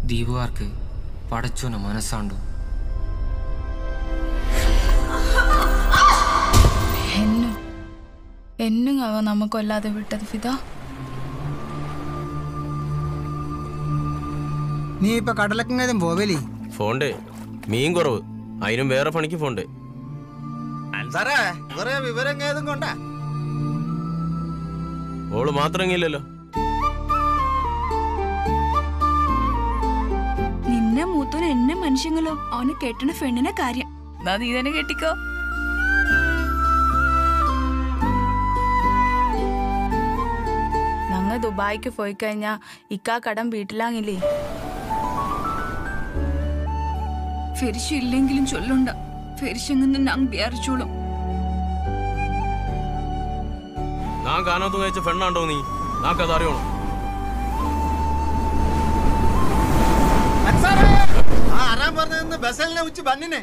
ദ്വീപുകാർക്ക് പടച്ചോന മനസ്സാണ്ടു എന്നു എന്നും അവ നമുക്കൊല്ലാതെ വിട്ടത് ഫിദ നീ ഇപ്പൊ കടലക്കങ്ങതും പോവലേ ഫോണ്ട് മീൻ കുറവ് അതിനും വേറെ പണിക്ക് ഫോണ്ട് സാറേ ഇവരെ വിവരം ഏതും കൊണ്ടാ ഓള് മാത്രമെങ്കിലല്ലോ നിന്നെ മൂത്തോൻ എന്നെ മനുഷ്യങ്ങളോ അവന് കെട്ടണ പെണ്ണിനെ കാര്യം എന്നാ നീ തന്നെ കെട്ടിക്കോ ഞങ്ങ ദുബായിക്ക് പോയി കഴിഞ്ഞാ ഇക്കാ കടം വീട്ടിലാങ്ങില്ലേ ഫെരിശു ഇല്ലെങ്കിലും ചൊല്ലുണ്ട ഫെരിശെങ്ങനെ നാം വിചാരിച്ചോളും ഞാൻ കാണാത്ത വെച്ച പെണ്ണാണ്ടോ നീ നാക്കത് അറിയണം സാറേ ആ ആരാൻ പറഞ്ഞതെന്ന് ബസലിനെ ഉച്ച ബന്നിനെ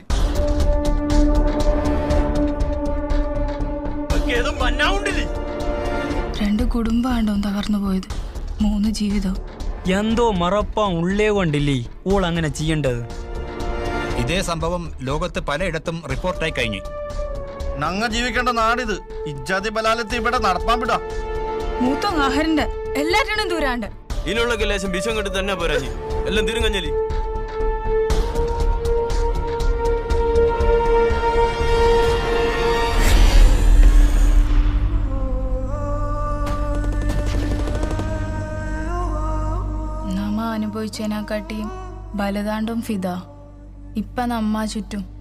രണ്ട് കുടുംബാണ്ടോ തകർന്നു പോയത് മൂന്ന് ജീവിതം എന്തോ മറപ്പാ ഉള്ളേ കൊണ്ടില്ലേ ഓൾ അങ്ങനെ ചെയ്യേണ്ടത് ഇതേ സംഭവം ലോകത്ത് പലയിടത്തും റിപ്പോർട്ടായി കഴിഞ്ഞു ഞങ്ങ ജീവിക്കേണ്ട നാടിത് ഇജ്ജാതി ബലാലത്ത് ഇവിടെ നടപ്പാൻ വിടാ മൂത്തോ ആഹരണ്ട് എല്ലാറ്റിനും ദൂരാണ്ട് ഇതിനുള്ള ലേശം വിഷം കെട്ടി തന്നെ പോരാ നീ എല്ലാം തിരുങ്ങഞ്ഞലി നമ്മ അനുഭവിച്ചതിനെക്കാട്ടിയും ബലതാണ്ടും ഫിദ ഇപ്പൊ നമ്മ ചുറ്റും